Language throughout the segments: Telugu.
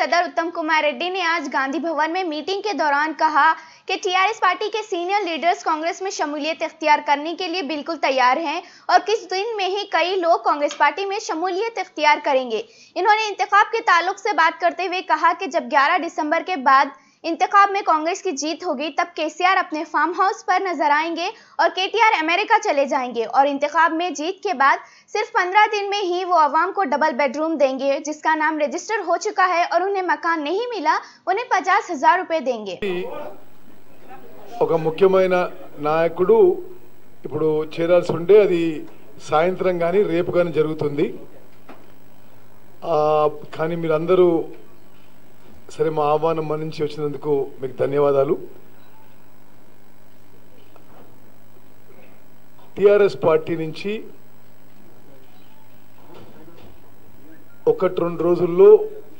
सदर उत्तम कुमार रेड्डी ने आज गांधी भवन में मीटिंग के दौरान कहा कि टीआरएस पार्टी के सीनियर लीडर्स कांग्रेस में शमूलियत इख्तियार करने के लिए बिल्कुल तैयार हैं और कुछ दिन में ही कई लोग कांग्रेस पार्टी में शमूलियत इख्तियार करेंगे इन्होंने इंतखाब के ताल्लुक से बात करते हुए कहा कि जब 11 दिसंबर के बाद इंतखाब में कांग्रेस की जीत होगी तब केसीआर अपने फार्म हाउस पर नजर आएंगे और केटीआर अमेरिका चले जाएंगे और इंतखाब में जीत के बाद सिर्फ पंद्रह दिन में ही वो आवाम को डबल बेडरूम देंगे जिसका नाम रजिस्टर हो चुका है और उन्हें मकान नहीं मिला उन्हें पचास हजार रुपए देंगे ఒక ముఖ్యమైన నాయకుడు ఇప్పుడు చేరాల్సి ఉండే అది సాయంత్రం కానీ రేపు కానీ జరుగుతుంది ఆ, కానీ మీరందరూ సరే మా ఆహ్వానం మన్నించి వచ్చినందుకు మీకు ధన్యవాదాలు టిఆర్ఎస్ పార్టీ నుంచి ఒకటి రెండు రోజుల్లో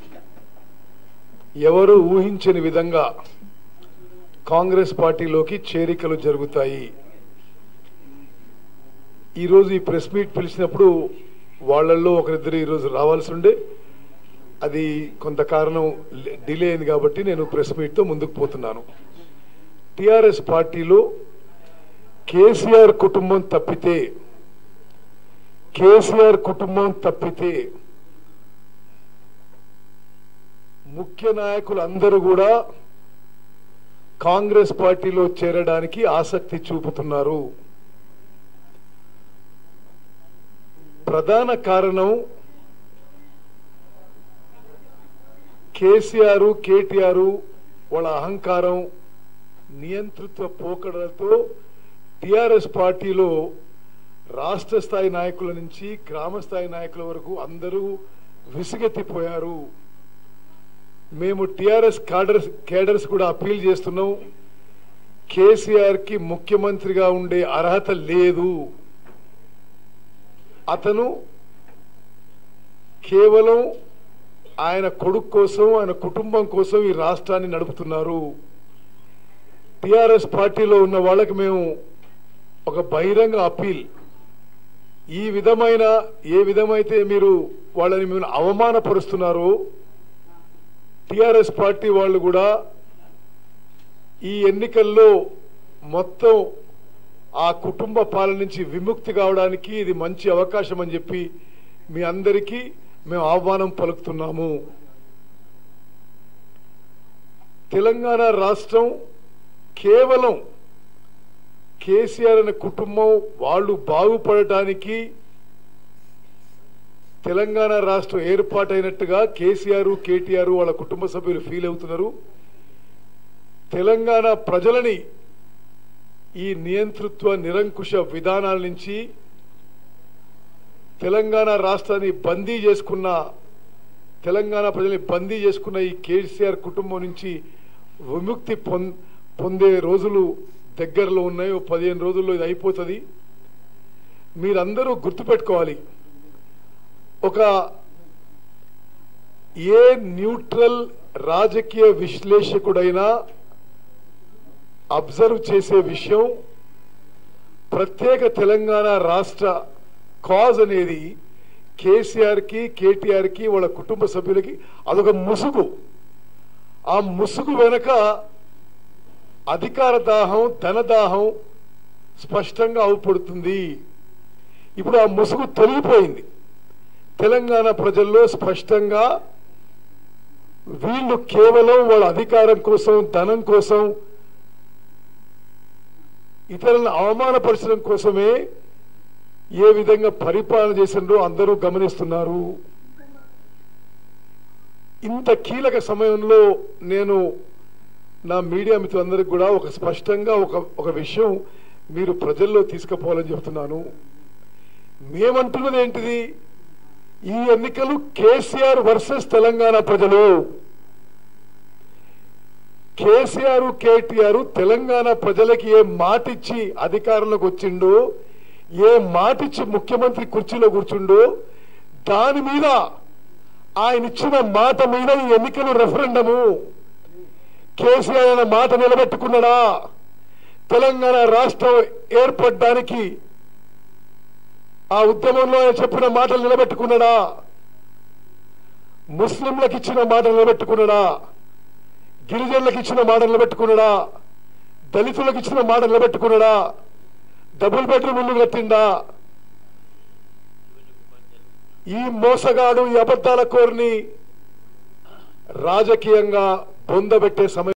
ఎవరు ఊహించని విధంగా కాంగ్రెస్ పార్టీలోకి చేరికలు జరుగుతాయి ఈరోజు ఈ ప్రెస్ మీట్ పిలిచినప్పుడు వాళ్ళల్లో ఒకరిద్దరు ఈరోజు రావాల్సి ఉండే అది కొంత కారణం డిలే అయింది కాబట్టి నేను ప్రెస్ మీట్తో ముందుకు పోతున్నాను టిఆర్ఎస్ పార్టీలో కేసీఆర్ కుటుంబం తప్పితే కేసీఆర్ కుటుంబం తప్పితే ముఖ్య నాయకులు అందరూ కూడా కాంగ్రెస్ పార్టీలో చేరడానికి ఆసక్తి చూపుతున్నారు ప్రధాన కారణం కేసీఆర్ కేటీఆర్ వాళ్ళ అహంకారం నియంతృత్వ పోకడలతో టిఆర్ఎస్ పార్టీలో రాష్ట్ర స్థాయి నాయకుల నుంచి గ్రామ స్థాయి నాయకుల వరకు అందరూ విసుగెత్తిపోయారు మేము టిఆర్ఎస్ కాడర్స్ కేడర్స్ కూడా అప్పీల్ చేస్తున్నాం కేసీఆర్ కి ముఖ్యమంత్రిగా ఉండే అర్హత లేదు అతను కేవలం ఆయన కొడుకు కోసం ఆయన కుటుంబం కోసం ఈ రాష్ట్రాన్ని నడుపుతున్నారు టిఆర్ఎస్ పార్టీలో ఉన్న వాళ్ళకి మేము ఒక బహిరంగ అప్పీల్ ఈ విధమైన ఏ విధమైతే మీరు వాళ్ళని మేము అవమానపరుస్తున్నారో టిఆర్ఎస్ పార్టీ వాళ్ళు కూడా ఈ ఎన్నికల్లో మొత్తం ఆ కుటుంబ పాలన నుంచి విముక్తి కావడానికి ఇది మంచి అవకాశం అని చెప్పి మీ అందరికీ మేము ఆహ్వానం పలుకుతున్నాము తెలంగాణ రాష్ట్రం కేవలం కేసీఆర్ అనే కుటుంబం వాళ్ళు బాగుపడటానికి తెలంగాణ రాష్ట్రం ఏర్పాటైనట్టుగా కేసీఆర్ కేటీఆర్ వాళ్ళ కుటుంబ సభ్యులు ఫీల్ అవుతున్నారు తెలంగాణ ప్రజలని ఈ నియంతృత్వ నిరంకుశ విధానాల నుంచి తెలంగాణ రాష్ట్రాన్ని బందీ చేసుకున్న తెలంగాణ ప్రజల్ని బందీ చేసుకున్న ఈ కేసీఆర్ కుటుంబం నుంచి విముక్తి పొం- పొందే రోజులు దగ్గరలో ఉన్నాయి ఓ పదిహేను రోజుల్లో ఇది అయిపోతుంది మీరందరూ గుర్తుపెట్టుకోవాలి ఒక ఏ న్యూట్రల్ రాజకీయ విశ్లేషకుడైనా అబ్జర్వ్ చేసే విషయం ప్రత్యేక తెలంగాణ రాష్ట్ర కాజ్ అనేది కేసీఆర్ కి కేటీఆర్ కి వాళ్ళ కుటుంబ సభ్యులకి అదొక ముసుగు ఆ ముసుగు వెనక అధికార దాహం ధనదాహం స్పష్టంగా అవుపడుతుంది ఇప్పుడు ఆ ముసుగు తొలగిపోయింది తెలంగాణ ప్రజల్లో స్పష్టంగా వీళ్ళు కేవలం వాళ్ళ అధికారం కోసం ధనం కోసం ఇతరులను అవమానపరచడం కోసమే ఏ విధంగా పరిపాలన చేసిండ్రో అందరూ గమనిస్తున్నారు ఇంత కీలక సమయంలో నేను నా మీడియా మిత్రులందరికీ కూడా ఒక స్పష్టంగా ఒక ఒక విషయం మీరు ప్రజల్లో తీసుకుపోవాలని చెప్తున్నాను మేమంటున్నది ఏంటిది ఈ ఎన్నికలు కేసీఆర్ వర్సెస్ తెలంగాణ ప్రజలు కేసీఆర్ కేటీఆర్ తెలంగాణ ప్రజలకి ఏ మాటిచ్చి అధికారంలోకి వచ్చిండో ఏ మాటిచ్చి ముఖ్యమంత్రి కుర్చీలో కూర్చుండో దాని మీద ఆయన ఇచ్చిన మాట మీద ఈ ఎన్నికలు రెఫరెండము కేసీఆర్ అనే మాట నిలబెట్టుకున్నాడా తెలంగాణ రాష్ట్రం ఏర్పడడానికి ఆ ఉద్యమంలో ఆయన చెప్పిన మాటలు నిలబెట్టుకున్నాడా ముస్లింలకు ఇచ్చిన మాట నిలబెట్టుకున్నాడా గిరిజనులకు ఇచ్చిన మాట నిలబెట్టుకున్నాడా దళితులకు ఇచ్చిన మాట నిలబెట్టుకున్నాడా డబుల్ బెడ్రూమ్ ఇల్లు కట్టిండా ఈ మోసగాడు ఈ అబద్ధాల కోరిని రాజకీయంగా బొందబెట్టే సమయం